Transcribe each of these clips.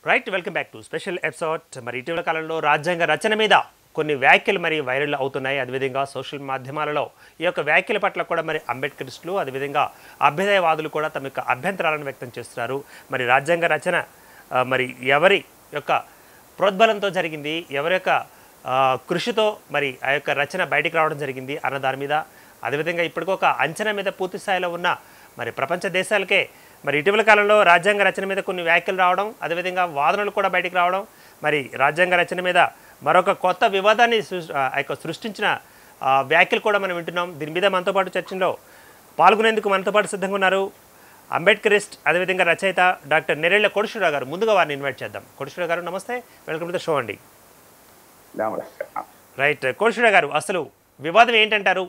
Right welcome back to special episode మరి ఇటీవల కాలంలో రాజ్యాంగ రచన మీద కొన్ని వ్యాఖ్యలు మరి వైరల్ అవుతున్నాయి అదేవిధంగా సోషల్ మాధ్యమాలలో ఈ యొక్క వ్యాఖ్యల పట్ల కూడా మరి అంబేద్కరిస్టులు అదేవిధంగా అభ్యుదయవాదులు కూడా తమ యొక్క అభ్యంతరాలను వ్యక్తం చేస్తున్నారు మరి రాజ్యాంగ రచన ఆ, మరి ఎవరి యొక్క ప్రోద్బలంతో జరిగింది ఎవరి యొక్క ఆ, కృషితో మరి ఆ యొక్క రచన బయటికి రావడం జరిగింది అన్న దాని మీద అదేవిధంగా ఇప్పటికొక అంచనా మీద పూర్తి స్థాయిలో ఉన్న మరి ప్రపంచ దేశాలకే మరి ఇటీవల కాలంలో రాజ్యాంగ రచన మీద కొన్ని వ్యాఖ్యలు రావడం అదేవిధంగా వాదనలు కూడా బయటికి రావడం మరి రాజ్యాంగ రచన మీద మరొక కొత్త వివాదాన్ని సృ- ఆ యొక్క సృష్టించిన ఆ, వ్యాఖ్యలు కూడా మనం వింటున్నాం దీని మీద మనతో పాటు చర్చలో పాల్గొనేందుకు మనతో పాటు సిద్ధంగా ఉన్నారు అంబేద్కరిస్ట్ అదేవిధంగా రచయిత డాక్టర్ నెరెళ్ల కోడిశ్వరరావు గారు ముందుగా వారిని ఇన్వైట్ చేద్దాం కోడిశ్వరరావు గారు నమస్తే వెల్కమ్ టు ద షో అండి నమస్తే రైట్ కోడిశ్వరరావు గారు అసలు వివాదం ఏంటంటారు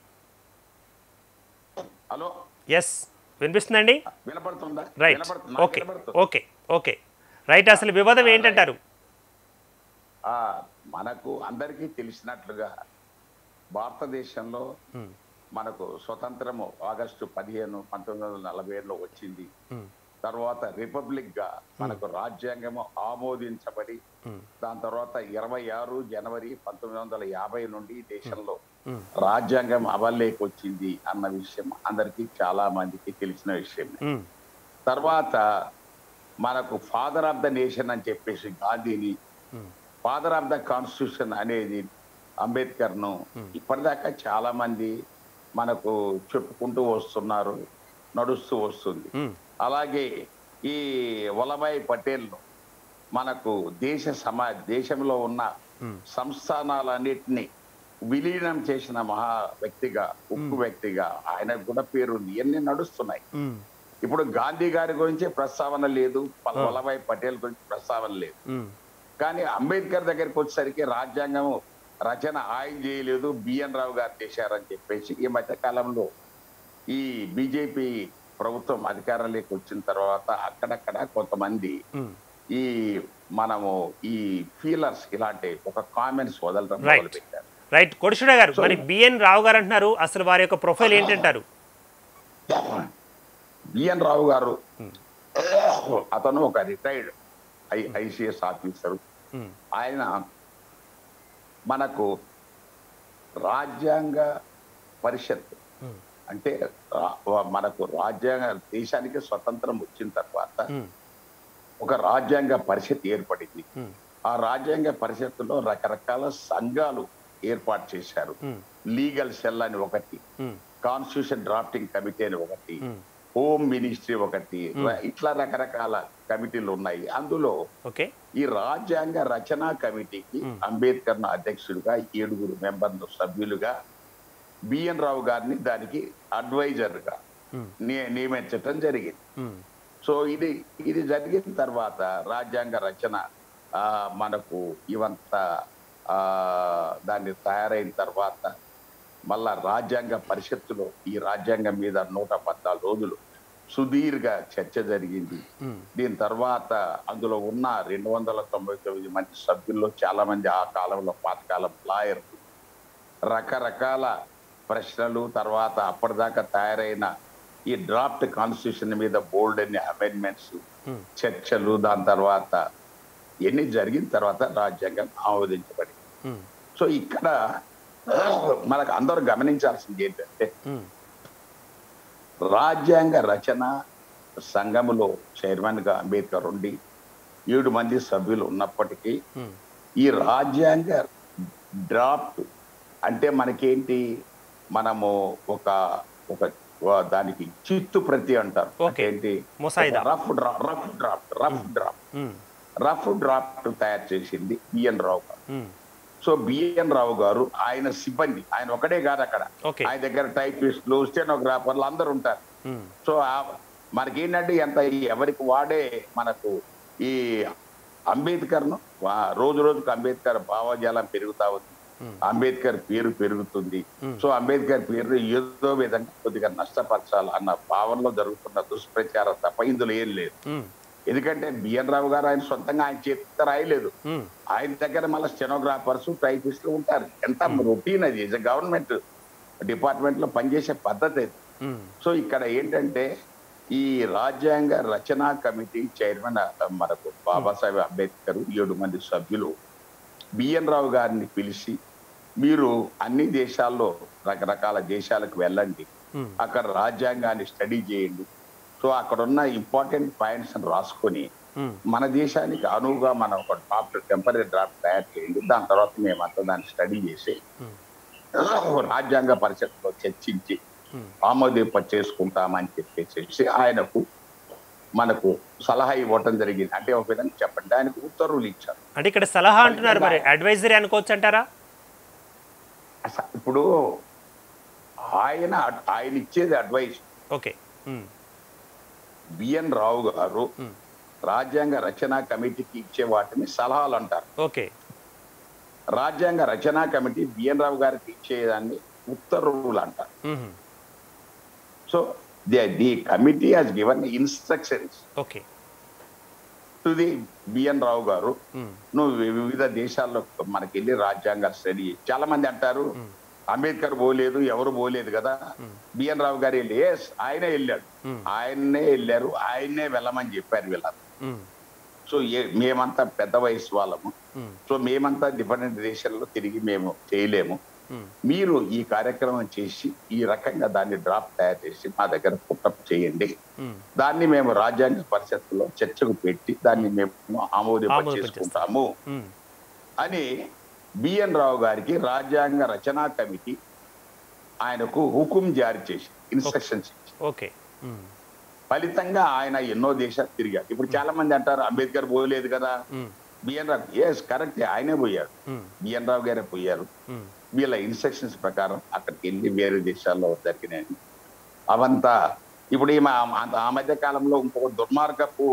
హలో ఎస్ వినిపిస్తుందండి వినపడుతుందా రైట్ వినపడుతుందా? ఓకే వినపడుతుంది. ఓకే ఓకే రైట్ అసలు వివాదం ఏంటంటారు ఆ, మనకు అందరికీ తెలిసినట్లుగా భారతదేశంలో మనకు స్వతంత్రము ఆగస్టు పదిహేను పంతొమ్మిది వందల నలభై ఏడులో వచ్చింది మ్మ్. తర్వాత రిపబ్లిక్ గా మనకు రాజ్యాంగము ఆమోదించబడి దాని తర్వాత ఇరవై ఆరు జనవరి పంతొమ్మిది వందల యాభై నుండి ఈ దేశంలో మ్మ్. రాజ్యాంగం అమల్లోకి వచ్చింది అన్న విషయం అందరికీ చాలా మందికి తెలిసిన విషయం మ్మ్. తర్వాత మనకు ఫాదర్ ఆఫ్ ద నేషన్ అని చెప్పేసి గాంధీని hmm. Father of the constitution అనేది అంబేద్కర్ ను ఇప్పటిదాకా చాలా మంది మనకు చెప్పుకుంటూ వస్తున్నారు నడుస్తూ వస్తుంది మ్మ్. అలాగే ఈ వల్లభాయ్ పటేల్ ను మనకు దేశ సమా దేశంలో ఉన్న మ్మ్. సంస్థానాలన్నిటినీ విలీనం చేసిన మహా వ్యక్తిగా ఉక్కు వ్యక్తిగా ఆయనకు కూడా పేరుంది ఇవన్నీ నడుస్తున్నాయి మ్మ్. ఇప్పుడు గాంధీ గారి గురించి ప్రస్తావన లేదు ప- వల్లభాయ్ పటేల్ గురించి ప్రస్తావన లేదు మ్మ్. కానీ అంబేద్కర్ దగ్గరికి వచ్చేసరికి రాజ్యాంగం రచన ఆయన చేయలేదు బిఎన్ రావు గారు చేశారని చెప్పేసి ఈ మధ్య కాలంలో ఈ బీజేపీ ప్రభుత్వం అధికారంలోకి వచ్చిన తర్వాత అక్కడక్కడ కొంతమంది మ్మ్. ఈ మనము ఈ ఫీలర్స్ ఇలాంటి ఒక కామెంట్స్ వదలడం Right. మొదలుపెట్టారు రైట్ కోడిశ్వరరావు గారు మరి బిఎన్ రావు గారు అంటున్నారు అసలు వారి యొక్క ప్రొఫైల్ ఏంటంటారు బిఎన్ రావు గారు అతను ఒక రిటైర్డ్ ఐ ఐసిఎస్ ఆఫీసర్ మ్మ్. ఆయన మనకు రాజ్యాంగ పరిషత్ మ్మ్. అంటే రా- మనకు రాజ్యాంగ దేశానికి స్వతంత్రం వచ్చిన తర్వాత మ్మ్. ఒక రాజ్యాంగ పరిషత్ ఏర్పడింది మ్మ్. ఆ రాజ్యాంగ పరిషత్తులో రకరకాల సంఘాలు ఏర్పాటు చేశారు మ్మ్. లీగల్ సెల్ అని ఒకటి మ్మ్. కాన్స్టిట్యూషన్ డ్రాఫ్టింగ్ కమిటీ అని ఒకటి మ్మ్. హోమ్ మినిస్ట్రీ ఒకటి ఇట్లా రకరకాల కమిటీలు ఉన్నాయి అందులో ఓకే ఈ రాజ్యాంగ రచనా కమిటీకి అంబేద్కర్ అధ్యక్షుడిగా ఏడుగురు మెంబర్లు సభ్యులుగా బిఎన్ రావు గారిని దానికి అడ్వైజర్ గా మ్మ్. ని- నియమించటం జరిగింది మ్మ్. సో ఇది ఇది జరిగిన తర్వాత రాజ్యాంగ రచన ఆ, మనకు ఇవంతా ఆ, దాన్ని తయారైన తర్వాత మళ్ళా రాజ్యాంగ పరిషత్తులో ఈ రాజ్యాంగం మీద నూట పద్నాలుగు రోజులు సుదీర్ఘ చర్చ జరిగింది మ్మ్. దీని తర్వాత అందులో ఉన్న రెండు వందల తొంభై తొమ్మిది మంది సభ్యుల్లో చాలా మంది ఆ కాలంలో పాతకాలం లాయర్లు రకరకాల ప్రశ్నలు తర్వాత అప్పటిదాకా తయారైన ఈ డ్రాఫ్ట్ కాన్స్టిట్యూషన్ మీద బోల్డ్ అన్ని అమెండ్మెంట్స్ మ్మ్. చర్చలు దాని తర్వాత ఎన్ని జరిగిన తర్వాత రాజ్యాంగం ఆమోదించబడింది మ్మ్. సో ఇక్కడ మనకు అందరూ గమనించాల్సింది ఏంటంటే మ్మ్. రాజ్యాంగ రచన సంఘములో చైర్మన్ గా అంబేద్కర్ ఉండి ఏడు మంది సభ్యులు ఉన్నప్పటికీ మ్మ్. ఈ రాజ్యాంగ డ్రాఫ్ట్ అంటే మనకేంటి మనము ఒక ఒక ఒక దానికి చిత్తు ప్రతి అంటారు Okay. ఏంటి ముసాయిదా. Rough draft rough draft rough draft మ్మ్. రఫ్ డ్రాఫ్ట్ తయారు చేసింది బిఎన్ రావు గారు మ్మ్. సో బిఎన్ రావు గారు ఆయన సిబ్బంది ఆయన ఒకడే కాదు అక్కడ ఓకే ఆయన దగ్గర టైపిస్టులు స్టెనోగ్రాఫర్లు అందరు ఉంటారు మ్మ్. సో ఆ- మనకేంటంటే ఎంత ఈ ఎవరికి వాడే మనకు ఈ అంబేద్కర్ ను రోజు రోజుకు అంబేద్కర్ భావజాలం పెరుగుతా ఉంది మ్మ్. అంబేద్కర్ పేరు పెరుగుతుంది మ్మ్. సో అంబేద్కర్ పేరు ఏదో విధంగా కొద్దిగా నష్టపరచాలి అన్న భావనలో జరుగుతున్న దుష్ప్రచారం తప్ప ఇందులో ఏం లేదు మ్మ్. ఎందుకంటే బిఎన్ రావు గారు ఆయన సొంతంగా ఆయన చేత రాయలేదు మ్మ్. ఆయన దగ్గర మళ్ళీ స్టెనోగ్రాఫర్స్ టైపిస్టులు ఉంటారు ఎంత రొటీన్ అది గవర్నమెంట్ డిపార్ట్మెంట్ లో పనిచేసే పద్ధతి అది మ్మ్. సో ఇక్కడ ఏంటంటే ఈ రాజ్యాంగ రచనా కమిటీ చైర్మన్ ఆ, మనకు బాబాసాహెబ్ అంబేద్కర్ ఏడు మంది సభ్యులు బిఎన్ రావు గారిని పిలిచి మీరు అన్ని దేశాల్లో రకరకాల దేశాలకు వెళ్ళండి ఉమ్, అక్కడ రాజ్యాంగాన్ని స్టడీ చేయండి సో అక్కడ ఉన్న ఇంపార్టెంట్ పాయింట్స్ రాసుకొని ఉమ్, మన దేశానికి అనువుగా మనం ఒక డ్రాఫ్ట్ టెంపరీ డ్రాఫ్ట్ తయారు చేయండి దాని తర్వాత మేమంతా దాన్ని స్టడీ చేసి ఉమ్, రాజ్యాంగ పరిషత్లో చర్చించి ఉమ్. ఆమోదింప చేసుకుంటామని చెప్పేసి ఆయనకు మనకు సలహా ఇవ్వటం జరిగింది అంటే ఒక విధంగా చెప్పండి ఆయనకు ఉత్తర్వులు ఇచ్చారు అంటే ఇక్కడ సలహా అంటున్నారు మరి అడ్వైజరీ అనుకోవచ్చు అంటారా అస- ఇప్పుడు ఆయన ఆయన ఇచ్చేది అడ్వైస్ ఓకే ఉమ్, బిఎన్ రావు గారు ఉమ్, రాజ్యాంగ రచనా కమిటీకి ఇచ్చే వాటిని సలహాలు అంటారు ఓకే రాజ్యాంగ రచనా కమిటీ బిఎన్ రావు గారికి ఇచ్చేదాన్ని ఉత్తర్వులు అంటారు um, so the the committee has given instructions okay to the BN Rao garu ఉమ్, నువ్వు వి- వివిధ దేశాల్లో మనకి వెళ్ళి రాజ్యాంగాలు స్టడీ చేయి. చాలా మంది అంటారు ఉమ్, అంబేద్కర్ పోలేదు ఎవరు పోలేదు కదా ఉమ్, బిఎన్ రావు గారు వెళ్ళి ఎస్ ఆయనే వెళ్ళాడు ఉమ్, ఆయన్నే వెళ్ళారు ఆయన్నే వెళ్ళమని చెప్పారు వీళ్ళంతా ఉమ్, సో ఏ- మేమంతా పెద్ద వయసు వాళ్ళము ఉమ్, సో మేమంతా డిఫరెంట్ దేశాల్లో తిరిగి మేము చేయలేము ఉమ్, మీరు ఈ కార్యక్రమం చేసి ఈ రకంగా దాన్ని డ్రాఫ్ట్ తయారు చేసి మా దగ్గర పుట్టప్ చేయండి ఉమ్, దాన్ని మేము రాజ్యాంగ పరిషత్తులో చర్చకు పెట్టి దాన్ని మేము ఆమోదింప ఆమోదింప చేసుకుంటాము ఉమ్, అని బిఎన్ రావు గారికి రాజ్యాంగ రచనా కమిటీ ఆయనకు హుకుం జారీ చేసి ఇన్స్ట్రక్షన్స్ ఇచ్చి ఓకే ఉమ్, ఫలితంగా ఆయన ఎన్నో దేశాలు తిరిగాడు ఇప్పుడు చాలా మంది అంటారు అంబేద్కర్ పోలేదు కదా ఉమ్, బిఎన్ రావు ఎస్ కరెక్ట్ ఆయనే పోయాడు ఉమ్, బిఎన్ రావు గారే పోయారు ఉమ్, వీళ్ళ ఇన్స్ట్రక్షన్స్ ప్రకారం అక్కడికి వెళ్ళి వేరే దేశాల్లో జరిగినాయి అవంతా ఇప్పుడు ఈమె ఆ- ఆ మధ్య కాలంలో ఇంకొక దుర్మార్గపు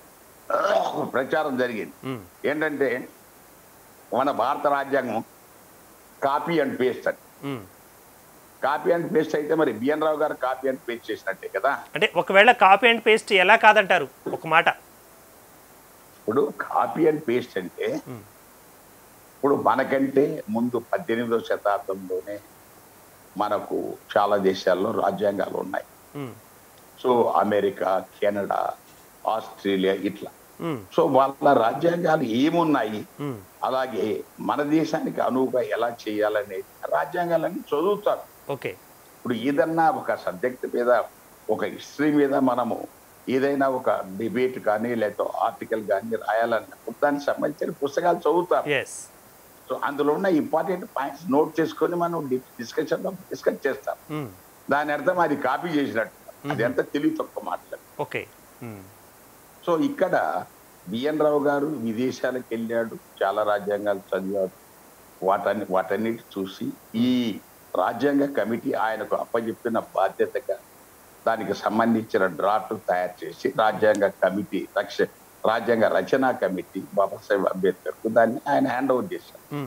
ప్రచారం జరిగింది ఉమ్, ఏంటంటే మన భారత రాజ్యాంగం కాపీ అండ్ పేస్ట్ అని ఉమ్. కాపీ అండ్ పేస్ట్ అయితే మరి బిఎన్ రావు గారు కాపీ అండ్ పేస్ట్ చేసినట్టే కదా అంటే ఒకవేళ కాపీ అండ్ పేస్ట్ ఎలా కాదంటారు ఒక మాట ఇప్పుడు కాపీ అండ్ పేస్ట్ అంటే ఉమ్, ఇప్పుడు మనకంటే ముందు పద్దెనిమిదవ శతాబ్దంలోనే మనకు చాలా దేశాల్లో రాజ్యాంగాలు ఉన్నాయి ఉమ్, సో అమెరికా కెనడా ఆస్ట్రేలియా ఇట్లా ఉమ్, సో వాళ్ళ రాజ్యాంగాలు ఏమున్నాయి ఉమ్, అలాగే మన దేశానికి అనువుగా ఎలా చేయాలనేది రాజ్యాంగాలన్నీ చదువుతారు ఓకే ఇప్పుడు ఏదన్నా ఒక సబ్జెక్ట్ మీద ఒక హిస్టరీ మీద మనము ఏదైనా ఒక డిబేట్ కానీ లేదా ఆర్టికల్ కానీ రాయాలన్నప్పుడు దానికి సంబంధించిన పుస్తకాలు చదువుతారు ఎస్ సో అందులో ఉన్న ఇంపార్టెంట్ పాయింట్స్ నోట్ చేసుకొని మనం డిస్కషన్ డిస్కస్ చేస్తాం ఉమ్, దాని అర్థం అది కాపీ చేసినట్టు అది ఎంత తెలివి తక్కువ మాట్లాడు ఓకే ఉమ్, సో ఇక్కడ బిఎన్ రావు గారు విదేశాలకు వెళ్ళాడు చాలా రాజ్యాంగాలు చదివాడు వాటన్ని వాటన్నిటి చూసి ఈ రాజ్యాంగ కమిటీ ఆయనకు అప్పచెప్పిన బాధ్యతగా దానికి సంబంధించిన డ్రాఫ్ట్ తయారు చేసి రాజ్యాంగ కమిటీ రక్ష రాజ్యాంగ రచనా కమిటీ బాబాసాహెబ్ అంబేద్కర్ కు దాన్ని ఆయన హ్యాండ్ ఓవర్ చేశారు ఉమ్,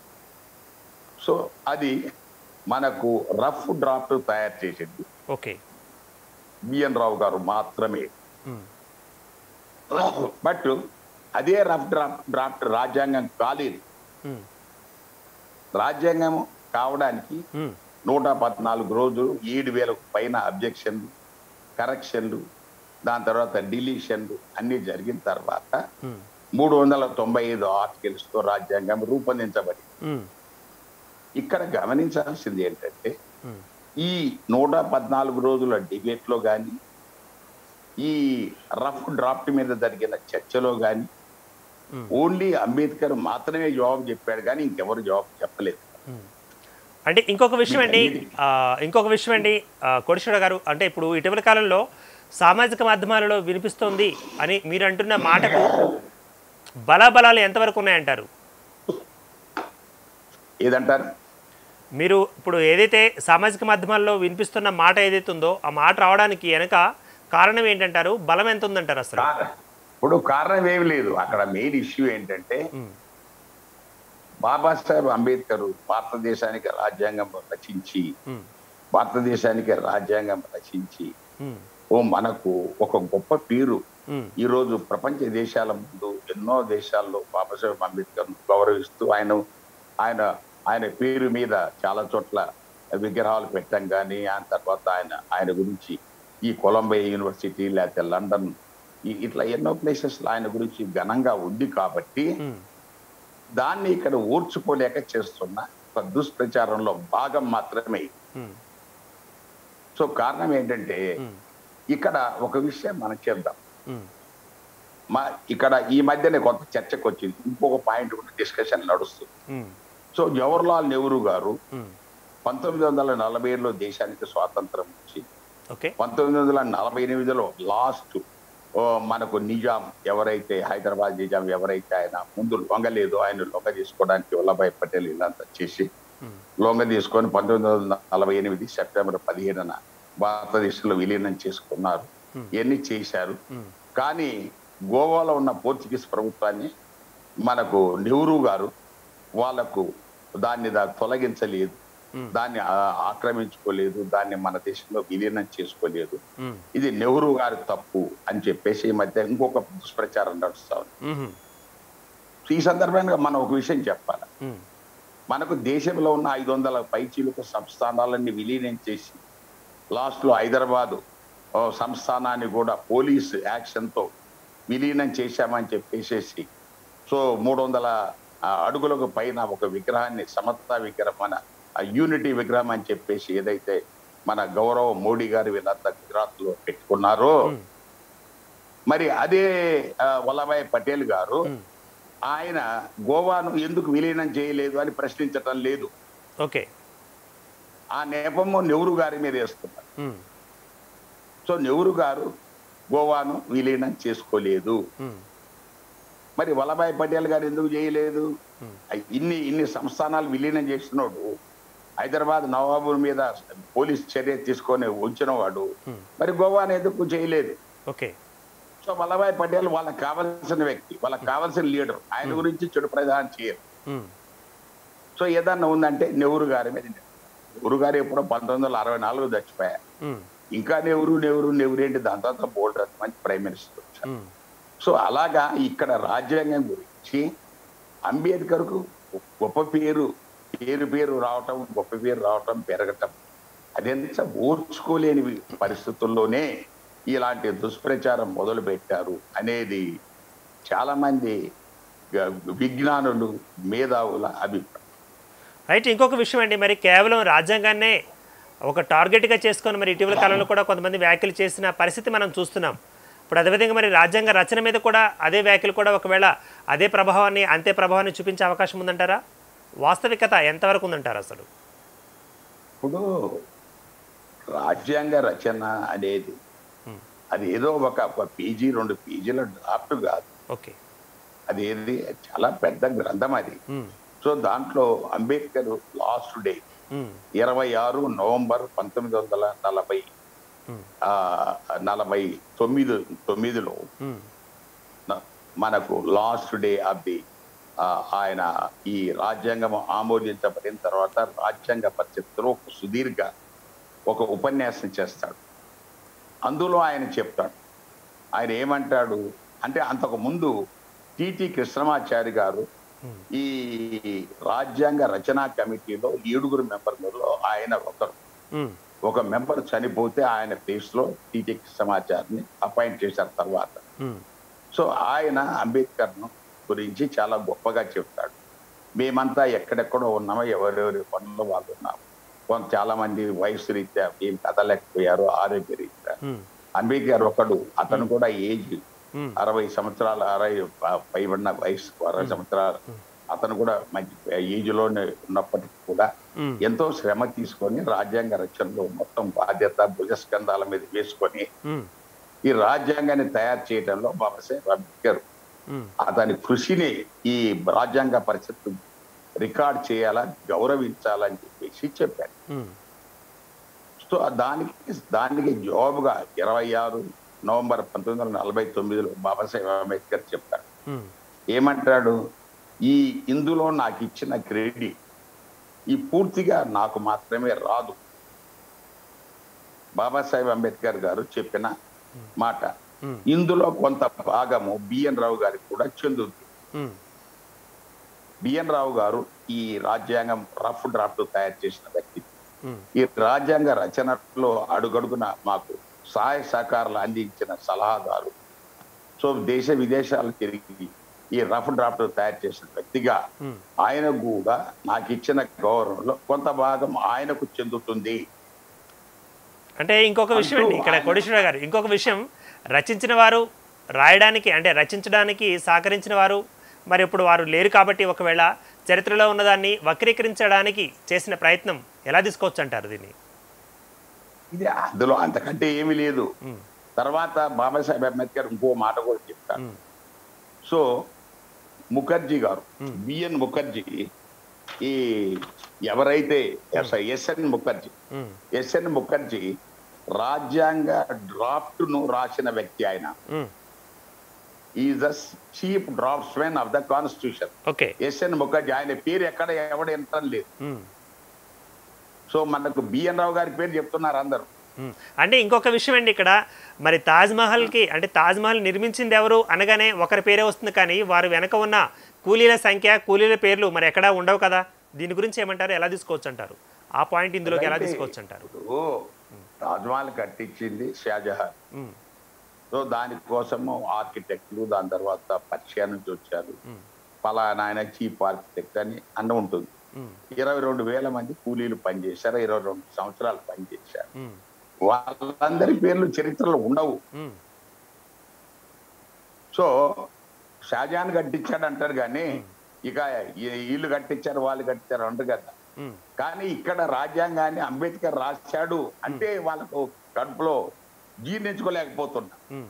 సో అది మనకు రఫ్ డ్రాఫ్ట్ తయారు చేసింది ఓకే బిఎన్ రావు గారు మాత్రమే ఉమ్, బట్ అదే రఫ్ డ్రాఫ్ట్ డ్రాఫ్ట్ రాజ్యాంగం కాలేదు ఉమ్, రాజ్యాంగం కావడానికి ఉమ్, నూట పద్నాలుగు రోజులు ఏడు వేలకు పైన అబ్జెక్షన్లు కరెక్షన్లు దాని తర్వాత డిలీషన్లు అన్ని జరిగిన తర్వాత ఉమ్, మూడు వందల తొంభై ఐదు ఆర్టికల్స్ తో రాజ్యాంగం రూపొందించబడింది ఉమ్, ఇక్కడ గమనించాల్సింది ఏంటంటే ఉమ్, ఈ నూట పద్నాలుగు రోజుల డిబేట్ లో కానీ ఈ రఫ్ డ్రాఫ్ట్ మీద జరిగిన చర్చలో కానీ ఉమ్. ఓన్లీ అంబేద్కర్ మాత్రమే జవాబు చెప్పాడు కానీ ఇంకెవరు జవాబు చెప్పలేదు ఉమ్. అంటే ఇంకొక విషయం అండి ఆ, ఇంకొక విషయం అండి ఆ, కోటేశ్వర గారు అంటే ఇప్పుడు ఇటీవల కాలంలో సామాజిక మాధ్యమాలలో వినిపిస్తోంది అని మీరు అంటున్న మాటకు బలాబలాలు ఎంతవరకు ఉన్నాయంటారు ఏదంటారు మీరు ఇప్పుడు ఏదైతే సామాజిక మాధ్యమాల్లో వినిపిస్తున్న మాట ఏదైతే ఉందో ఆ మాట రావడానికి వెనక కారణం ఏంటంటారు బలం ఎంత ఉందంటారు అసలు కా- ఇప్పుడు కారణం ఏమి లేదు అక్కడ మెయిన్ ఇష్యూ ఏంటంటే ఉమ్, బాబాసాహెబ్ అంబేద్కర్ భారతదేశానికి రాజ్యాంగం రచించి ఉమ్, భారతదేశానికి రాజ్యాంగం రచించి ఉమ్, ఓ మనకు ఒక గొప్ప పేరు ఉమ్, ఈ రోజు ప్రపంచ దేశాల ముందు ఎన్నో దేశాల్లో బాబాసాహెబ్ అంబేద్కర్ గౌరవిస్తూ ఆయన ఆయన ఆయన పేరు మీద చాలా చోట్ల విగ్రహాలు పెట్టడం కానీ ఆ తర్వాత ఆయన ఆయన గురించి ఈ కొలంబియా యూనివర్సిటీ లేకపోతే లండన్ ఈ- ఇట్లా ఎన్నో ప్లేసెస్ ఆయన గురించి ఘనంగా ఉంది కాబట్టి ఉమ్, దాన్ని ఇక్కడ ఓర్చుకోలేక చేస్తున్న ఒక దుష్ప్రచారంలో భాగం మాత్రమే ఇది. ఉమ్, సో కారణం ఏంటంటే ఉమ్, ఇక్కడ ఒక విషయం మనం చేద్దాం ఉమ్, మా ఇక్కడ ఈ మధ్యనే కొంత చర్చకు వచ్చింది ఇంకొక పాయింట్ కూడా డిస్కషన్ నడుస్తుంది ఉమ్, సో జవహర్లాల్ నెహ్రూ గారు ఉమ్. పంతొమ్మిది వందల నలభై ఏడులో దేశానికి స్వాతంత్రం వచ్చి ఓకే పంతొమ్మిది వందల నలభై ఎనిమిదిలో లాస్ట్ మనకు నిజాం ఎవరైతే హైదరాబాద్ నిజాం ఎవరైతే ఆయన ముందు లొంగలేదు ఆయన లొంగ తీసుకోవడానికి వల్లభాయ్ పటేల్ ఇలాంతా చేసి ఉమ్, లొంగ తీసుకొని పంతొమ్మిది వందల నలభై ఎనిమిది సెప్టెంబర్ పదిహేడున భారతదేశంలో విలీనం చేసుకున్నారు Hmm. ఇవన్నీ చేశారు ఉమ్, కానీ గోవాలో ఉన్న పోర్చుగీస్ ప్రభుత్వాన్ని మనకు నెహ్రూ గారు వాళ్లకు దాన్ని దా తొలగించలేదు ఉమ్, దాన్ని ఆ- ఆక్రమించుకోలేదు దాన్ని మన దేశంలో విలీనం చేసుకోలేదు ఉమ్, ఇది నెహ్రూ గారి తప్పు అని చెప్పేసి ఈ మధ్య ఇంకొక దుష్ప్రచారం నడుస్తా ఉంది ఉమ్, ఈ సందర్భంగా మనం ఒక విషయం చెప్పాలి ఉమ్, మనకు దేశంలో ఉన్న ఐదు వందల పైచీలకు సంస్థానాలన్నీ విలీనం చేసి లాస్ట్ లో హైదరాబాదు ఓ, సంస్థానాన్ని కూడా పోలీస్ యాక్షన్ తో విలీనం చేశామని చెప్పేసేసి సో మూడు వందల ఆ, అడుగులకు పైన ఒక విగ్రహాన్ని సమతా విగ్రహం మన యూనిటీ విగ్రహం అని చెప్పేసి ఏదైతే మన గౌరవ మోడీ గారు వీళ్ళంతా గుజరాత్ లో పెట్టుకున్నారో ఉమ్, మరి అదే ఆ, వల్లభాయ్ పటేల్ గారు ఉమ్. ఆయన గోవాను ఎందుకు విలీనం చేయలేదు అని ప్రశ్నించటం లేదు ఓకే ఆ నేపము నెహ్రూ గారి మీద వేస్తున్నారు ఉమ్, సో నెహ్రూ గారు గోవాను విలీనం చేసుకోలేదు ఉమ్, మరి వల్లభాయ్ పటేల్ గారు ఎందుకు చేయలేదు ఉమ్, ఇన్ని ఇన్ని సంస్థానాలు విలీనం చేసినోడు హైదరాబాద్ నవాబు మీద పోలీస్ చర్య తీసుకొని ఉంచిన వాడు ఉమ్, మరి గోవాను ఎందుకు చేయలేదు ఓకే సో వల్లభాయ్ పటేల్ వాళ్ళకి కావాల్సిన వ్యక్తి వాళ్ళకి కావాల్సిన లీడర్ ఆయన గురించి చెడు ప్రధానం చేయరు ఉమ్, సో ఏదన్నా ఉందంటే నెహ్రూ గారి మీద నెహ్రూ గారు ఎప్పుడో పంతొమ్మిది వందల అరవై నాలుగు చచ్చిపోయారు ఉమ్, ఇంకా నెహ్రూ నెహ్రూ నెహ్రూ ఏంటి దాని తర్వాత బోల్డ్ మంచి ప్రైమ్ మినిస్టర్ వచ్చారు ఉమ్, సో అలాగా ఇక్కడ రాజ్యాంగం గురించి అంబేద్కర్కు గొప్ప పేరు పేరు పేరు రావటం గొప్ప పేరు రావటం పెరగటం అదెంత ఓర్చుకోలేని పరిస్థితుల్లోనే ఇలాంటి దుష్ప్రచారం మొదలు పెట్టారు అనేది చాలా మంది గ- విజ్ఞానులు మేధావుల అభిప్రాయం రైట్ ఇంకొక విషయం అండి మరి కేవలం రాజ్యాంగాన్నే ఒక టార్గెట్గా చేసుకొని మరి ఇటీవల కాలంలో కూడా కొంతమంది వ్యాఖ్యలు చేసిన పరిస్థితి మనం చూస్తున్నాం ఇప్పుడు అదేవిధంగా మరి రాజ్యాంగ రచన మీద కూడా అదే వ్యాఖ్యలు కూడా ఒకవేళ అదే ప్రభావాన్ని అంతే ప్రభావాన్ని చూపించే అవకాశం ఉందంటారా వాస్తవికత ఎంతవరకు ఉందంటారు అసలు ఇప్పుడు రాజ్యాంగ రచన అనేది Hmm. అది ఏదో ఒక ఒక పీజీ రెండు పీజీల డ్రాఫ్ట్ కాదు ఓకే అది ఏది చాలా పెద్ద గ్రంథం అది ఉమ్, సో దాంట్లో అంబేద్కర్ లాస్ట్ డే ఉమ్, ఇరవై ఆరు నవంబర్ పంతొమ్మిది వందల నలభై ఉమ్, ఆ, నలభై తొమ్మిది తొమ్మిదిలో ఉమ్, న- మనకు లాస్ట్ డే ఆఫ్ ది ఆ, ఆయన ఈ రాజ్యాంగం ఆమోదించబడిన తర్వాత రాజ్యాంగ పరిషత్తులో ఒక సుదీర్ఘ ఒక ఉపన్యాసం చేస్తాడు అందులో ఆయన చెప్తాడు ఆయన ఏమంటాడు అంటే అంతకు ముందు టిటి కృష్ణమాచారి గారు ఉమ్, ఈ రాజ్యాంగ రచనా కమిటీలో ఏడుగురు మెంబర్లలో ఆయన ఒకరు ఉమ్, ఒక మెంబర్ చనిపోతే ఆయన ప్లేస్ లో టిటి కృష్ణమాచారిని అపాయింట్ చేశారు తర్వాత ఉమ్, సో ఆయన అంబేద్కర్ ను గురించి చాలా గొప్పగా చెప్తాడు మేమంతా ఎక్కడెక్కడో ఉన్నామో ఎవరెవరి పనుల్లో వాళ్ళు ఉన్నాము కొంత చాలా మంది వయసు రీత్యా ఏం కదలేకపోయారు ఆరోగ్య రీత్యా ఉమ్, అంబేద్కర్ ఒకడు అతను కూడా ఏజ్ ఉమ్, అరవై సంవత్సరాలు అరవై ప- పైబడిన వయసు అరవై సంవత్సరాలు అతను కూడా మంచి ఏజ్ లోనే ఉన్నప్పటికీ కూడా ఉమ్, ఎంతో శ్రమ తీసుకొని రాజ్యాంగ రచనలో మొత్తం బాధ్యత భుజస్కంధాల మీద వేసుకొని ఉమ్, ఈ రాజ్యాంగాన్ని తయారు చేయడంలో బాబాసాహెబ్ అంబేద్కర్ ఉమ్, అతని కృషిని ఈ రాజ్యాంగ పరిషత్తు రికార్డ్ చేయాలా గౌరవించాలని చెప్పేసి చెప్పారు ఉమ్, సో దానికి దానికి జవాబుగా ఇరవై ఆరు నవంబర్ పంతొమ్మిది వందల నలభై తొమ్మిదిలో బాబాసాహెబ్ అంబేద్కర్ చెప్పాడు ఉమ్, ఏమంటాడు ఈ ఇందులో నాకు ఇచ్చిన క్రెడిట్ ఈ పూర్తిగా నాకు మాత్రమే రాదు బాబాసాహెబ్ అంబేద్కర్ గారు చెప్పిన మాట ఉమ్, ఇందులో కొంత భాగము బిఎన్ రావు గారికి కూడా చెందుతుంది ఉమ్, బిఎన్ రావు గారు ఈ రాజ్యాంగం రఫ్ డ్రాఫ్ట్ తయారు చేసిన వ్యక్తి ఉమ్, ఈ రాజ్యాంగ రచనలో అడుగడుగున మాకు సహాయ సహకారాలు అందించిన సలహాదారు సో దేశ విదేశాలు తిరిగి ఈ రఫ్ డ్రాఫ్ట్ తయారు చేసిన వ్యక్తిగా ఉమ్, ఆయన కూడా నాకు ఇచ్చిన గౌరవంలో కొంత భాగం ఆయనకు చెందుతుంది అంటే ఇంకొక విషయం అండి అంటూ ఇక్కడ ఆయన- కోటేశ్వర గారు ఇంకొక విషయం రచించిన వారు రాయడానికి అంటే రచించడానికి సహకరించిన వారు మరి ఇప్పుడు వారు లేరు కాబట్టి ఒకవేళ చరిత్రలో ఉన్నదాన్ని వక్రీకరించడానికి చేసిన ప్రయత్నం ఎలా తీసుకోవచ్చు అంటారు దీన్ని ఇది అందులో అంతకంటే ఏమీ లేదు ఉమ్, తర్వాత బాబాసాహెబ్ అంబేద్కర్ ఇంకో మాట కూడా చెప్తారు ఉమ్, సో ముఖర్జీ గారు Hmm. బిఎన్ ముఖర్జీ ఈ ఎవరైతే ఎస్ఎన్ ముఖర్జీ ఉమ్, ఎస్ఎన్ ముఖర్జీ రాజ్యాంగ డ్రాఫ్ట్ ను రాసిన వ్యక్తి ఆయన um, is the chief draftsmen of the constitution okay SN Mukherjee ఆయన పేరు ఎక్కడ ఎవడ ఎంటం లేదు ఉమ్, సో మనకు బిఎన్ రావు గారి పేరు చెప్తున్నారు అందరు ఉమ్. అంటే ఇంకొక విషయం అండి ఇక్కడ మరి తాజ్ మహల్కి అంటే తాజ్ మహల్ నిర్మించింది ఎవరు అనగానే ఒకరి పేరే వస్తుంది కానీ వారు వెనక ఉన్న కూలీల సంఖ్య కూలీల పేర్లు మరి ఎక్కడా ఉండవు కదా దీని గురించి ఏమంటారు ఎలా తీసుకోవచ్చు అంటారు ఆ పాయింట్ ఇందులోకి ఎలా అయితే తీసుకోవచ్చు అంటారు ఇప్పుడు తాజ్మహల్ కట్టించింది షాజహాన్ ఉమ్, సో దానికోసము ఆర్కిటెక్ట్లు దాని తర్వాత పర్షియా నుంచి వచ్చారు ఉమ్, పలానా ఆయన చీఫ్ ఆర్కిటెక్ట్ అని అన్న ఉంటుంది ఉమ్, ఇరవై రెండు వేల మంది కూలీలు పనిచేశారు ఇరవై రెండు సంవత్సరాలు పనిచేశారు ఉమ్, వాళ్ళందరి పేర్లు చరిత్రలో ఉండవు ఉమ్, సో షాజహాన్ కట్టించాడు అంటారు కానీ ఇక ఈ- వీళ్ళు కట్టించారు వాళ్ళు కట్టించారు అంటారు కదా ఉమ్, కానీ ఇక్కడ రాజ్యాంగాన్ని అంబేద్కర్ రాశాడు అంటే వాళ్ళకు కడుపులో జీర్ణించుకోలేకపోతున్నా ఉమ్,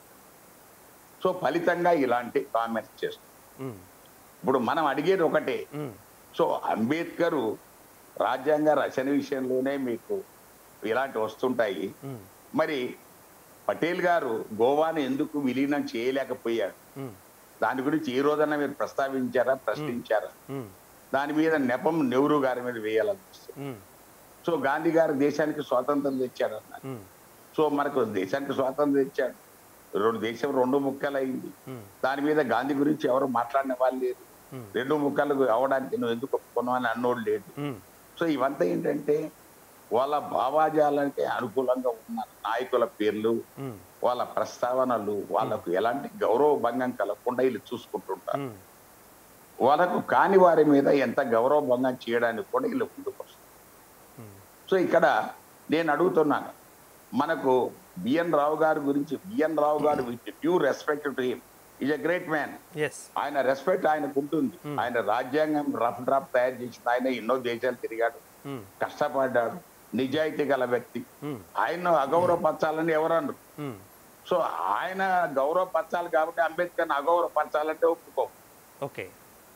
సో ఫలితంగా ఇలాంటి కామెంట్స్ చేస్తాం ఉమ్, ఇప్పుడు మనం అడిగేది ఒకటే ఉమ్, సో అంబేద్కర్ రాజ్యాంగ రచన విషయంలోనే మీకు ఇలాంటి వస్తుంటాయి ఉమ్, మరి పటేల్ గారు గోవాను ఎందుకు విలీనం చేయలేకపోయాడు ఉమ్, దాని గురించి ఈ రోజన్నా మీరు ప్రస్తావించారా ప్రశ్నించారా ఉమ్, దాని మీద నెపం నెహ్రూ గారి మీద వేయాలనిపిస్తుంది ఉమ్, సో గాంధీ గారు దేశానికి స్వాతంత్రం తెచ్చాడు అన్నారు ఉమ్, సో మనకు దేశానికి స్వాతంత్రం తెచ్చాడు రెండు దేశం రెండు ముక్కలు అయింది ఉమ్, దాని మీద గాంధీ గురించి ఎవరు మాట్లాడిన వాళ్ళు లేరు ఉమ్, రెండు ముక్కలు అవడానికి నువ్వు ఎందుకు ఒప్పుకున్నావు అని అన్నోడు లేడు ఉమ్, సో ఇవంతా ఏంటంటే వాళ్ళ భావాజాలానికి అనుకూలంగా ఉన్న నాయకుల పేర్లు ఉమ్, వాళ్ళ ప్రస్తావనలు వాళ్ళకు ఎలాంటి గౌరవ భంగం కలగకుండా వీళ్ళు చూసుకుంటుంటారు ఉమ్, వాళ్ళకు కాని వారి మీద ఎంత గౌరవ భంగం చేయడానికి కూడా వీళ్ళు ముందుకు వస్తారు ఉమ్, సో ఇక్కడ నేను అడుగుతున్నాను మనకు బిఎన్ రావు గారి గురించి BN Rao garu with due respect to him is a great man yes ఆయన రెస్పెక్ట్ ఆయనకు ఉంటుంది Hmm. ఆయన రాజ్యాంగం రఫ్ డ్రాఫ్ట్ తయారు చేసిన ఆయన ఎన్నో దేశాలు తిరిగాడు ఉమ్, కష్టపడ్డాడు నిజాయితీ గల వ్యక్తి ఉమ్, ఆయన అగౌరవపరచాలని ఎవరన్నారు ఉమ్, సో ఆయన గౌరవపరచాలి కాబట్టి అంబేద్కర్ అగౌరవపరచాలంటే ఒప్పుకో ఓకే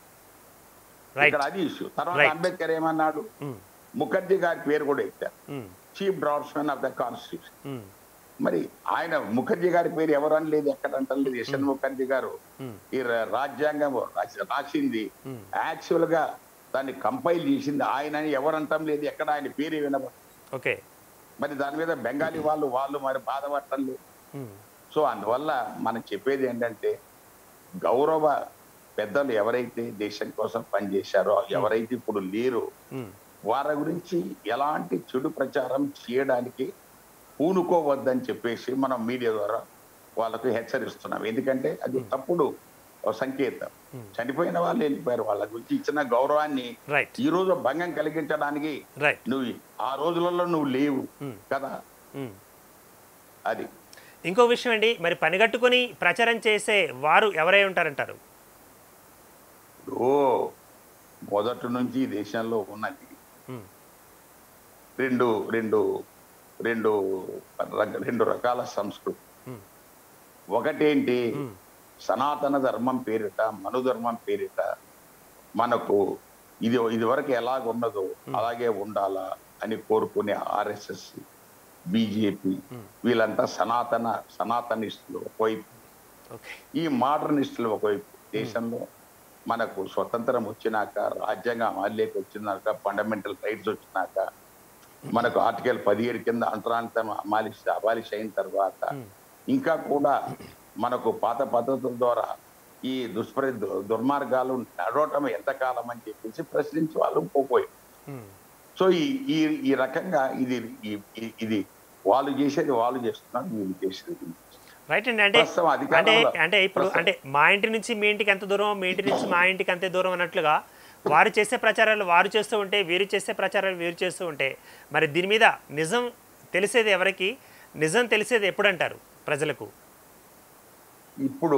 రైట్ ఇక్కడ అది ఇష్యూ తర్వాత Right. అంబేద్కర్ ఏమన్నాడు ఉమ్, ముఖర్జీ గారి పేరు కూడా ఎత్తారు um, chief draftsmen of the constitution um, మరి ఆయన ముఖర్జీ గారి పేరు ఎవరు అనలేదు ఎక్కడ అంటలేదు యశ్వన్ ముఖర్జీ గారు ఉమ్, ఈ ర- రాజ్యాంగం రాసి- రాసింది ఉమ్, యాక్చువల్ గా దాన్ని కంపైల్ చేసింది ఆయన అని ఎవరు అంటం లేదు ఎక్కడ ఆయన పేరు వినబ ఓకే మరి దాని మీద బెంగాలీ వాళ్ళు వాళ్ళు మరి బాధపడటం లేదు ఉమ్, సో అందువల్ల మనం చెప్పేది ఏంటంటే గౌరవ పెద్దలు ఎవరైతే దేశం కోసం పనిచేశారో ఎవరైతే ఇప్పుడు లేరో ఉమ్, వారి గురించి ఎలాంటి చెడు ప్రచారం చేయడానికి పూనుకోవద్దని చెప్పేసి మనం మీడియా ద్వారా వాళ్ళకు హెచ్చరిస్తున్నాం ఎందుకంటే అది తప్పుడు సంకేతం Hmm. చనిపోయిన వాళ్ళు వెళ్ళిపోయారు వాళ్ళ గురించి ఇచ్చిన గౌరవాన్ని రైట్ ఈ రోజు భంగం కలిగించడానికి రైట్ నువ్వు ఆ రోజులలో నువ్వు లేవు Hmm. కదా ఉమ్. అది ఇంకో విషయం అండి మరి పనిగట్టుకుని ప్రచారం చేసే వారు ఎవరై ఉంటారంటారు ఓ మొదటి నుంచి ఈ దేశంలో ఉన్నది ఉమ్, రెండు రెండు రెండు రక- రెండు రకాల సంస్కృతి ఉమ్, ఒకటేంటి ఉమ్, సనాతన ధర్మం పేరిట మనుధర్మం పేరిట మనకు ఇది ఇది వరకు ఎలాగున్నదో అలాగే ఉండాలా అని కోరుకునే ఆర్ఎస్ఎస్ బీజేపీ Hmm. వీళ్ళంతా సనాతన సనాతనిస్టులు ఒకవైపు ఓకే ఈ మోడర్నిస్టులు ఒకవైపు దేశంలో మనకు స్వతంత్రం వచ్చినాక రాజ్యాంగం అమల్లోకి వచ్చినాక ఫండమెంటల్ రైట్స్ వచ్చినాక మనకు ఆర్టికల్ పదిహేడు కింద అంతరాంతం అమాలిష్ అబాలిష్ అయిన తర్వాత ఉమ్, ఇంకా కూడా మనకు పాత పద్ధతుల ద్వారా ఈ దుష్ప్ర దు- దుర్మార్గాలు నడవటం ఎంతకాలం అని చెప్పేసి ప్రశ్నించి వాళ్ళు పోపోయి ఉమ్, సో ఈ ఈ ఈ రకంగా ఇది ఈ- ఈ- ఇది వాళ్ళు చేసేది వాళ్ళు చేస్తున్నారు వీళ్ళు చేసేది వీళ్ళు చేస్తున్నారు. రైట్ అండి అంటే ప్రస్తుతం అంటే అధికారంలో- అంటే ఇప్పుడు ప్రస్తుతం- అంటే మా ఇంటి నుంచి మీ ఇంటికి ఎంత దూరం మీ ఇంటి నుంచి మా ఇంటికి అంతే దూరం అన్నట్లుగా వారు చేసే ప్రచారాలు వారు చేస్తూ ఉంటే వీరు చేసే ప్రచారాలు వీరు చేస్తూ ఉంటే మరి దీని మీద నిజం తెలిసేది ఎవరికి నిజం తెలిసేది ఎప్పుడు అంటారు ప్రజలకు ఇప్పుడు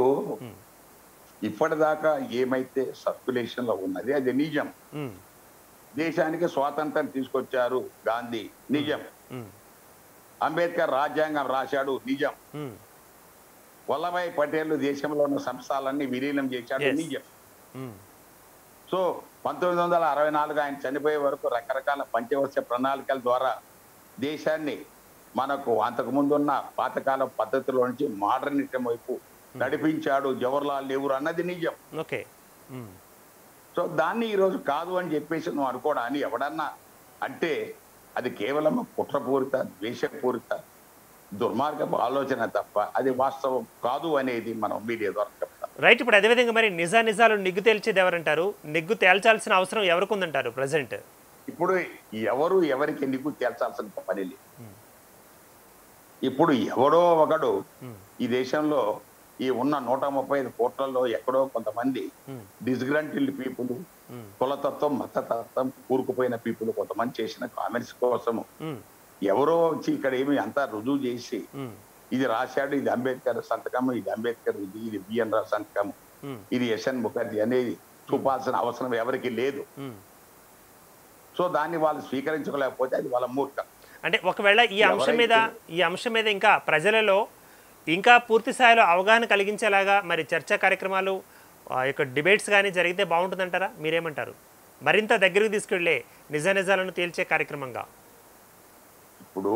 ఇప్పటిదాకా ఏమైతే సర్క్యులేషన్ లో ఉన్నది అది నిజం ఉమ్, దేశానికి స్వాతంత్రం తీసుకొచ్చారు గాంధీ నిజం ఉమ్, అంబేద్కర్ రాజ్యాంగం రాశాడు నిజం ఉమ్, వల్లభాయ్ పటేల్ దేశంలో ఉన్న సంస్థలన్నీ విలీనం చేశాడు Yes. నిజం ఉమ్, సో పంతొమ్మిది వందల అరవై నాలుగు ఆయన చనిపోయే వరకు రకరకాల పంచవర్ష ప్రణాళికల ద్వారా దేశాన్ని మనకు అంతకుముందు ఉన్న పాతకాల పద్ధతిలో నుంచి మోడర్నిజం వైపు నడిపించాడు జవహర్లాల్ నెహ్రూ అన్నది నిజం ఓకే ఉమ్, సో దాన్ని ఈరోజు కాదు అని చెప్పేసి నువ్వు అనుకోవడం అని ఎవడన్నా అంటే అది కేవలం కుట్రపూరిత ద్వేషపూరిత దుర్మార్గపు ఆలోచన తప్ప అది వాస్తవం కాదు అనేది మనం మీడియా ద్వారా చెప్తాం రైట్ ఇప్పుడు అదేవిధంగా మరి నిజా నిజాలు నిగ్గు తేల్చేది ఎవరంటారు నిగ్గు తేల్చాల్సిన అవసరం ఎవరికి ఉందంటారు ప్రజెంట్ ఇప్పుడు ఎవరు ఎవరికి నిగ్గు తేల్చాల్సిన పని లేదు ఇప్పుడు ఎవడో ఒకడు ఈ దేశంలో ఈ ఉన్న నూట ముప్పై ఐదు కోట్లలో ఎక్కడో కొంతమంది డిస్గ్రంటిల్డ్ పీపుల్ కులతత్వం మతతత్వం కూరుకుపోయిన పీపుల్ కొంతమంది చేసిన కామెంట్స్ కోసము ఎవరో వచ్చి ఇక్కడ ఏమి అంతా రుజువు చేసి ఇది రాశాడు ఇది అంబేద్కర్ సంతకం ఇది అంబేద్కర్ ఇది ఇది బిఎన్ రావు సంతకం ఇది యశన్ ముఖర్జీ అనేది చూపాల్సిన అవసరం ఎవరికి లేదు సో దాన్ని వాళ్ళు స్వీకరించుకోలేకపోతే అది వాళ్ళ మూర్ఖం అంటే ఒకవేళ ఈ అంశం మీద ఎవరైతే- ఈ అంశం మీద ఇంకా ప్రజలలో ఇంకా పూర్తి స్థాయిలో అవగాహన కలిగించేలాగా మరి చర్చా కార్యక్రమాలు ఆ యొక్క డిబేట్స్ కానీ జరిగితే బాగుంటుందంటారా మీరేమంటారు మరింత దగ్గరికి తీసుకెళ్లే నిజ నిజాలను తేల్చే కార్యక్రమంగా ఇప్పుడు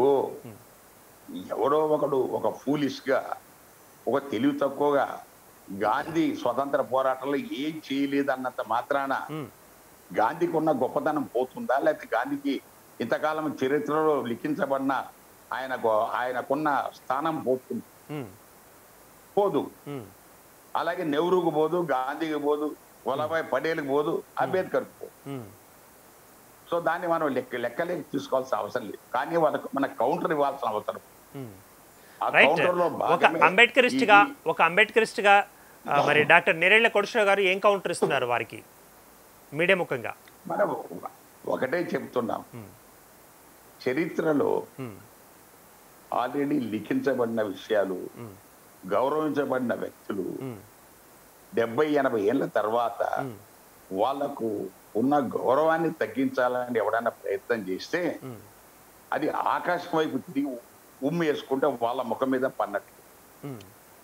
ఎవడో ఒకడు ఒక ఫూలిష్ గా ఒక తెలివి తక్కువగా గాంధీ స్వతంత్ర పోరాటంలో ఏం చేయలేదు అన్నంత మాత్రాన ఉమ్, గాంధీకి ఉన్న గొప్పతనం పోతుందా లేకపోతే గాంధీకి ఇంతకాలం చరిత్రలో లిఖించబడిన ఆయన గొ- ఆయనకున్న స్థానం పోతుంది ఉమ్, పోదు ఉమ్, అలాగే నెహ్రూకు పోదు గాంధీకి పోదు వల్లభాయ్ పటేల్కి పోదు అంబేద్కర్కి పోదు ఉమ్, సో దాన్ని మనం లెక్క లెక్కలేక తీసుకోవాల్సిన అవసరం లేదు కానీ వాళ్ళకు మన కౌంటర్ ఇవ్వాల్సిన అవసరం ఉమ్. ఆ రైట్ కౌంటర్ లో ఒక భాగమే అంబేద్కరిస్ట్ గా ఒక అంబేద్కరిస్ట్ గా ఆ, మరి డాక్టర్ నేరేళ్ల కొడుశ్రావు గారు ఏం కౌంటర్ ఇస్తున్నారు వారికి మీడియా ముఖంగా మనం ఒకటే చెప్తున్నాం ఉమ్, చరిత్రలో ఉమ్, ఆల్రెడీ లిఖించబడిన విషయాలు ఉమ్, గౌరవించబడిన వ్యక్తులు ఉమ్, డెబ్బై ఎనభై ఏళ్ళ తర్వాత ఉమ్, వాళ్లకు ఉన్న గౌరవాన్ని తగ్గించాలని ఎవడైనా ప్రయత్నం చేస్తే ఉమ్, అది ఆకాశం వైపు తిరిగి ఉమ్మి వేసుకుంటే వాళ్ళ ముఖం మీద పన్నట్టు ఉమ్,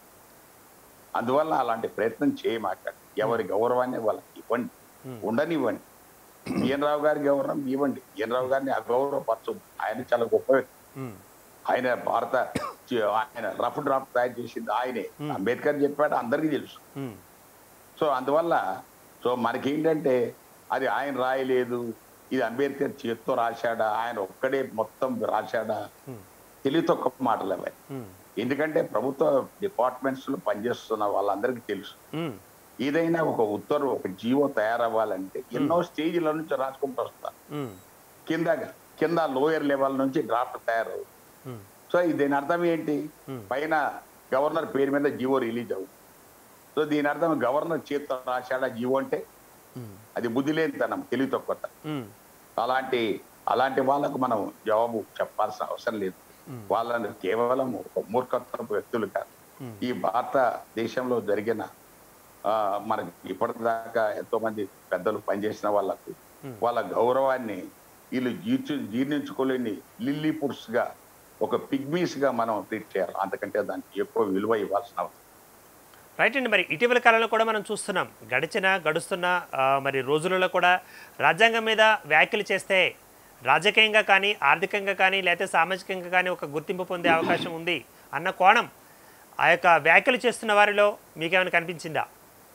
అందువల్ల అలాంటి ప్రయత్నం చేయమాక ఎవరి గౌరవాన్ని వాళ్ళకి ఇవ్వండి Hmm. ఉండనివ్వండి బిఎన్ రావు గారి గౌరవం ఇవ్వండి బిఎన్ రావు గారిని అగౌరవపరచు ఆయన చాలా గొప్ప వ్యక్తి ఉమ్, ఆయన భారత ఆయన రఫ్ డ్రాఫ్ట్ తయారు చేసింది ఆయనే Hmm. అంబేద్కర్ చెప్పాడు అందరికీ తెలుసు ఉమ్, సో అందువల్ల సో మనకేంటంటే అది ఆయన రాయలేదు ఇది అంబేద్కర్ చేత్తో రాశాడా ఆయన ఒక్కడే మొత్తం రాశాడా ఉమ్, తెలివి తక్కువ మాటలు అవి ఉమ్, ఎందుకంటే ప్రభుత్వ డిపార్ట్మెంట్స్ లో పనిచేస్తున్న వాళ్ళందరికీ తెలుసు ఉమ్, ఏదైనా ఒక ఉత్తర్వు ఒక జీవో తయారవ్వాలంటే ఎన్నో స్టేజ్ల నుంచి రాసుకుంటూ వస్తారు ఉమ్, కింద కింద లోయర్ లెవెల్ నుంచి డ్రాఫ్ట్ తయారవు ఉమ్, సో ఇది దీని అర్థం ఏంటి Hmm. పైన గవర్నర్ పేరు మీద జీవో రిలీజ్ అవ్వు సో దీని అర్థం గవర్నర్ చేతితో రాశాడా జీవో అంటే ఉమ్, అది బుద్ధి లేనితనం తెలివి తక్కువ ఉమ్, అలాంటి అలాంటి వాళ్ళకు మనం జవాబు చెప్పాల్సిన అవసరం లేదు Hmm. వాళ్ళని కేవలం ఒక మూర్ఖత్వపు వ్యక్తులు కాదు Hmm. ఈ భారత దేశంలో జరిగిన ఆ, మనకి ఇప్పటిదాకా ఎంతో మంది పెద్దలు పనిచేసిన వాళ్ళకు Hmm. వాళ్ళ గౌరవాన్ని వీళ్ళు జీర్చు జీర్ణించుకోలేని లిల్లీ పుడ్స్ గా ఒక పిగ్మీస్ గా మనం ట్రీట్ చేయాలి అంతకంటే దానికి ఎక్కువ విలువ ఇవ్వాల్సిన అవసరం రైట్ అండి మరి ఇటీవల కాలంలో కూడా మనం చూస్తున్నాం గడిచిన గడుస్తున్న ఆ, మరి రోజులలో కూడా రాజ్యాంగం మీద వ్యాఖ్యలు చేస్తే రాజకీయంగా కానీ ఆర్థికంగా కానీ లేకపోతే సామాజికంగా కానీ ఒక గుర్తింపు పొందే అవకాశం ఉంది అన్న కోణం ఆ యొక్క వ్యాఖ్యలు చేస్తున్న వారిలో మీకేమైనా కనిపించిందా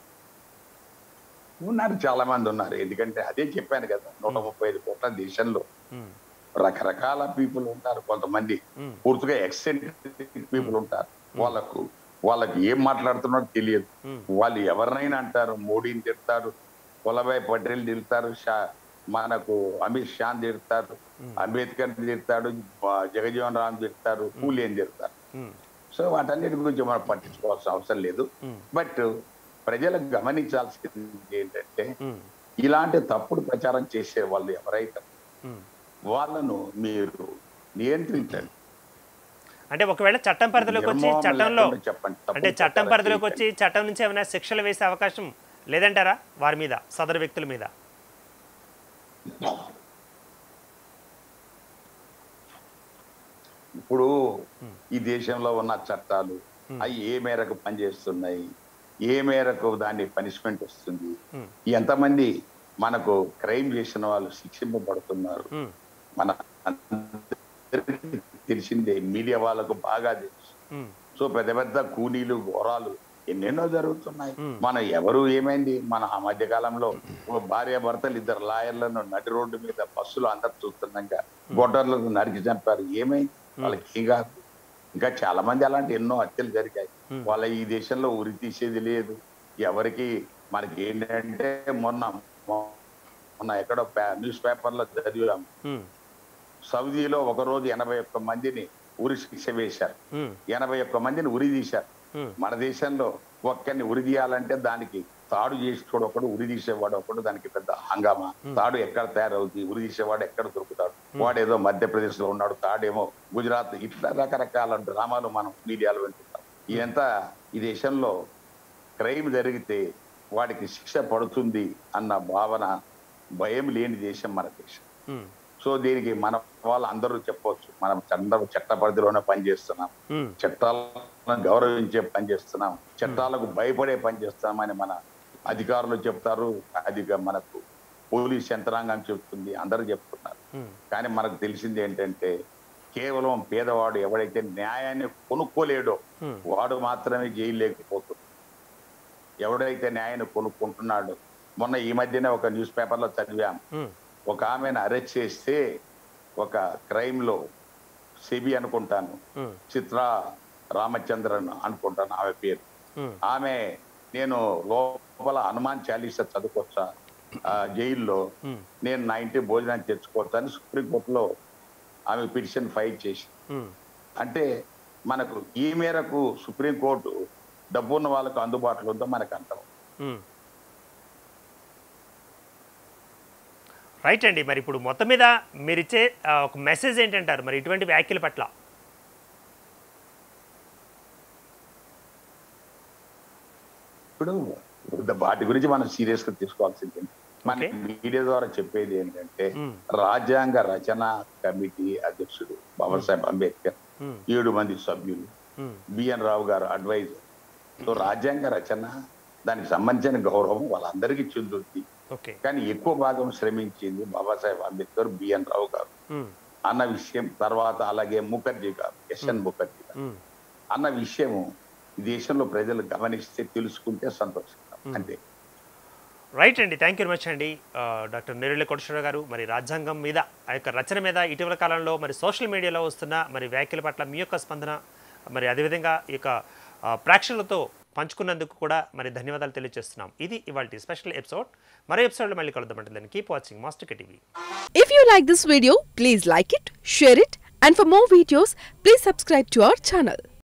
ఉన్నారు చాలా మంది ఉన్నారు ఎందుకంటే అదే చెప్పాను కదా నూట ముప్పై ఐదు కోట్ల దేశంలో ఉమ్, రకరకాల పీపుల్ ఉంటారు కొంతమంది ఉమ్, పూర్తిగా ఎక్సెంట్రిక్ పీపుల్ ఉంటారు వాళ్ళకు వాళ్ళకి ఏం మాట్లాడుతున్నారో తెలియదు ఉమ్, వాళ్ళు ఎవరినైనా అంటారు మోడీని తిడతారు వల్లభాయ్ పటేల్ తిడతారు షా మనకు అమిత్ షాని తిడతారు అంబేద్కర్ తిడతాడు ఆ, జగజీవన్ రామ్ తిడతారు పూలేని తిడతారు ఉమ్, సో వాటన్నిటి గురించి మనం పట్టించుకోవాల్సిన అవసరం లేదు ఉమ్, బట్ ప్రజలకు గమనించాల్సింది ఏంటంటే ఉమ్, ఇలాంటి తప్పుడు ప్రచారం చేసే వాళ్ళు ఎవరైతే ఉమ్. వాళ్ళను మీరు నియంత్రించండి అంటే ఒకవేళ చట్టం పరిధిలోకి వచ్చి నిర్మోహం చట్టంలో లేకుండా చెప్పండి తప్పుడు అంటే చట్టం ప్రచారం పరిధిలోకి చేయకండి. వచ్చి చట్టం నుంచి ఏమైనా శిక్షలు వేసే అవకాశం లేదంటారా వారి మీద సదరు వ్యక్తుల మీద ఇప్పుడు ఈ దేశంలో ఉన్న చట్టాలు అవి ఏ మేరకు పనిచేస్తున్నాయి ఏ మేరకు దాన్ని పనిష్మెంట్ వస్తుంది ఉమ్, ఎంతమంది మనకు క్రైమ్ చేసిన వాళ్ళు శిక్షింపబడుతున్నారు ఉమ్, మన అందరికీ తెలిసిందే మీడియా వాళ్ళకు బాగా తెలుసు ఉమ్, సో పెద్ద పెద్ద కూలీలు ఘోరాలు ఎన్నెన్నో జరుగుతున్నాయి Hmm. మన ఎవరు ఏమైంది మన ఆ మధ్య కాలంలో ఓ భార్య భర్తలు ఇద్దరు లాయర్లను నడి రోడ్డు మీద బస్సులు అందరు చూస్తున్నాక గొడ్డర్లకు నరికి చంపారు ఏమైంది వాళ్ళకి ఏం కాదు ఇంకా చాలా మంది అలాంటి ఎన్నో హత్యలు జరిగాయి Hmm. వాళ్ళ ఈ దేశంలో ఉరి తీసేది లేదు ఎవరికి మనకి ఏంటంటే మొన్న మొన్న ఎక్కడో పే- న్యూస్ పేపర్లో చదివాం ఉమ్, సౌదీలో ఒక రోజు ఎనభై ఒక్క మందిని ఉరి శిక్ష వేశారు ఉమ్, ఎనభై ఒక్క మందిని ఉరి తీశారు ఉమ్, మన దేశంలో ఒక్కరిని ఉరి తీయాలంటే దానికి తాడు చేసేవాడు ఒకడు ఉరి తీసేవాడు ఒకడు దానికి పెద్ద హంగామా తాడు ఎక్కడ తయారవుతుంది ఉరి తీసేవాడు ఎక్కడ దొరుకుతాడు వాడేదో మధ్యప్రదేశ్ లో ఉన్నాడు తాడేమో గుజరాత్ ఇట్లా రకరకాల డ్రామాలు మనం మీడియాలో వింటుంటాం ఇదంతా ఈ దేశంలో క్రైమ్ జరిగితే వాడికి శిక్ష పడుతుంది అన్న భావన భయం లేని దేశం మన దేశం ఉమ్, సో దీనికి మన వాళ్ళు అందరూ చెప్పవచ్చు మనం అందరూ చట్ట పరిధిలోనే పనిచేస్తున్నాం ఉమ్, చట్టాలను గౌరవించే పని చేస్తున్నాం చట్టాలకు భయపడే పని చేస్తున్నామని మన అధికారులు చెప్తారు అది మనకు పోలీస్ యంత్రాంగం చెప్తుంది అందరూ చెప్తున్నారు ఉమ్, కానీ మనకు తెలిసింది ఏంటంటే కేవలం పేదవాడు ఎవడైతే న్యాయాన్ని కొనుక్కోలేడో ఉమ్, వాడు మాత్రమే జైలు లేకపోతుంది ఎవడైతే న్యాయాన్ని కొనుక్కుంటున్నాడో మొన్న ఈ మధ్యనే ఒక న్యూస్ పేపర్లో చదివాం ఉమ్, ఒక ఆమెను అరెస్ట్ చేస్తే ఒక క్రైమ్ లో సెబి అనుకుంటాను ఉమ్, చిత్ర రామచంద్రన్ అనుకుంటాను ఆమె పేరు ఉమ్, ఆమె నేను లోపల హనుమాన్ చాలీసా చదువుకోవచ్చా ఆ, జైల్లో ఉమ్, నేను నా ఇంటి భోజనాన్ని తెచ్చుకోవచ్చా అని సుప్రీంకోర్టులో ఆమె పిటిషన్ ఫైల్ చేసి ఉమ్, అంటే మనకు ఈ మేరకు సుప్రీంకోర్టు డబ్బున్న వాళ్ళకు అందుబాటులో ఉందో మనకు అంటాం ఉమ్. రైట్ అండి మరి ఇప్పుడు మొత్తం మీద మీరు ఇచ్చే ఆ, ఒక మెసేజ్ ఏంటంటారు మరి ఇటువంటి వ్యాఖ్యల పట్ల ఇప్పుడు వాటి గురించి మనం సీరియస్ గా తీసుకోవాల్సింది మన Okay. మీడియా ద్వారా చెప్పేది ఏంటంటే ఉమ్, రాజ్యాంగ రచన కమిటీ అధ్యక్షుడు బాబాసాహెబ్ అంబేద్కర్ ఉమ్, ఏడు మంది సభ్యులు ఉమ్, బిఎన్ రావు గారు అడ్వైజర్ సో రాజ్యాంగ రచన దానికి సంబంధించిన గౌరవం వాళ్ళందరికీ చెందుతుంది ఓకే కానీ ఎక్కువ భాగం శ్రమించింది బాబాసాహెబ్ అంబేద్కర్ బిఎన్ రావు గారు ఉమ్, అన్న విషయం తర్వాత అలాగే ముఖర్జీ గారు ఎస్ఎన్ ముఖర్జీ గారు ఉమ్. అన్న విషయము ఈ దేశంలో ప్రజలు గమనిస్తే తెలుసుకుంటే సంతోషిస్తాం అంతే రైట్ అండి థ్యాంక్ యూ వెరీ మచ్ అండి ఆ, డాక్టర్ నేరెళ్ళ కోటేశ్వర గారు మరి రాజ్యాంగం మీద ఆ యొక్క రచన మీద ఇటీవల కాలంలో మరి సోషల్ మీడియాలో వస్తున్న మరి వ్యాఖ్యల పట్ల మీ యొక్క స్పందన మరి అదేవిధంగా ఈ యొక్క ఆ, ప్రేక్షకులతో పంచుకున్నందుకు కూడా మరి ధన్యవాదాలు తెలియజేస్తున్నాం ఇది ఇవాళ స్పెషల్ ఎపిసోడ్ మరో ఎపిసోడ్లో మళ్ళీ కలుద్దామంటుంది keep watching Master TV If you like this video, please like it, share it, and for more videos, please subscribe to our channel.